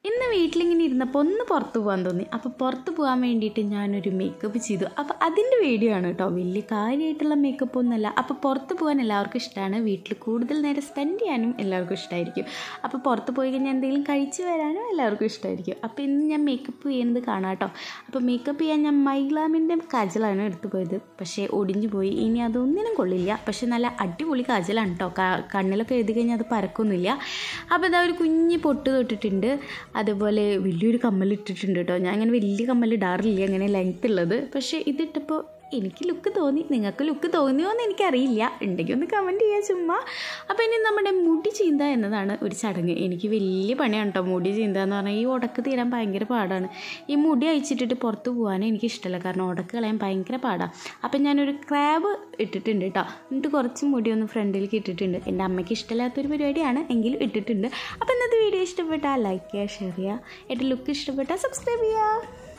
ഇന്ന് വീട്ടിലിങ്ങനെ ഇരുന്നപ്പോൾ ഒന്ന് പുറത്ത് പോകാൻ തോന്നി അപ്പോൾ പുറത്ത് പോകാൻ വേണ്ടിയിട്ട് ഞാനൊരു മേക്കപ്പ് ചെയ്തു അപ്പോൾ അതിൻ്റെ വീഡിയോ ആണ് കേട്ടോ വലിയ കാര്യമായിട്ടുള്ള മേക്കപ്പ് ഒന്നുമല്ല അപ്പോൾ പുറത്ത് പോകാൻ എല്ലാവർക്കും ഇഷ്ടമാണ് വീട്ടിൽ കൂടുതൽ നേരം സ്പെൻഡ് ചെയ്യാനും എല്ലാവർക്കും ഇഷ്ടമായിരിക്കും അപ്പോൾ പുറത്ത് പോയി കഴിഞ്ഞാൽ എന്തെങ്കിലും കഴിച്ച് വരാനും എല്ലാവർക്കും ഇഷ്ടമായിരിക്കും അപ്പോൾ ഇന്ന് ഞാൻ മേക്കപ്പ് ചെയ്യുന്നത് കാണാം കേട്ടോ അപ്പോൾ മേക്കപ്പ് ചെയ്യാൻ ഞാൻ മൈഗ്ലാമിൻ്റെ കാജലാണ് എടുത്തു പോയത് പക്ഷേ ഒടിഞ്ഞു പോയി ഇനി അതൊന്നിനും കൊള്ളില്ല പക്ഷേ നല്ല അടിപൊളി കാജലാണ് കേട്ടോ കണ്ണിലൊക്കെ എഴുതി കഴിഞ്ഞാൽ അത് പരക്കൊന്നുമില്ല അപ്പോൾ ഇതാ ഒരു കുഞ്ഞ് പൊട്ട് തൊട്ടിട്ടുണ്ട് അതുപോലെ വലിയൊരു കമ്മൽ ഇട്ടിട്ടുണ്ട് കേട്ടോ ഞാൻ അങ്ങനെ വലിയ കമ്മൽ ഇടാറില്ല അങ്ങനെ ലെങ്ത് ഉള്ളത് പക്ഷേ ഇതിട്ടപ്പോൾ എനിക്ക് ലുക്ക് തോന്നി നിങ്ങൾക്ക് ലുക്ക് തോന്നിയോ എന്ന് എനിക്കറിയില്ല ഉണ്ടെങ്കിൽ ഒന്ന് കമൻറ്റ് ചെയ്യുക ചുമ്മാ അപ്പോൾ ഇനി നമ്മുടെ മുടി ചീന്ത എന്നതാണ് ഒരു ചടങ്ങ് എനിക്ക് വലിയ പണിയാണ് കേട്ടോ മുടി ചീന്ത എന്ന് പറഞ്ഞാൽ ഈ ഉടക്ക് തീരാൻ ഭയങ്കര പാടാണ് ഈ മുടി അയച്ചിട്ടിട്ട് പുറത്ത് പോകാൻ എനിക്ക് ഇഷ്ടമല്ല കാരണം ഉടക്ക് കളയാൻ ഭയങ്കര പാടാണ് അപ്പം ഞാനൊരു ക്രാബ് ഇട്ടിട്ടുണ്ട് കേട്ടോ എന്നിട്ട് കുറച്ച് മുടി ഒന്ന് ഫ്രണ്ടിലേക്ക് ഇട്ടിട്ടുണ്ട് എൻ്റെ അമ്മയ്ക്ക് ഇഷ്ടമില്ലാത്തൊരു പരിപാടിയാണ് എങ്കിലും ഇട്ടിട്ടുണ്ട് അപ്പോൾ ഇന്നത്തെ വീഡിയോ ഇഷ്ടപ്പെട്ടാൽ ലൈക്ക് ചെയ്യുക ഷെയർ ചെയ്യുക എൻ്റെ ലുക്ക് ഇഷ്ടപ്പെട്ടാൽ സബ്സ്ക്രൈബ് ചെയ്യുക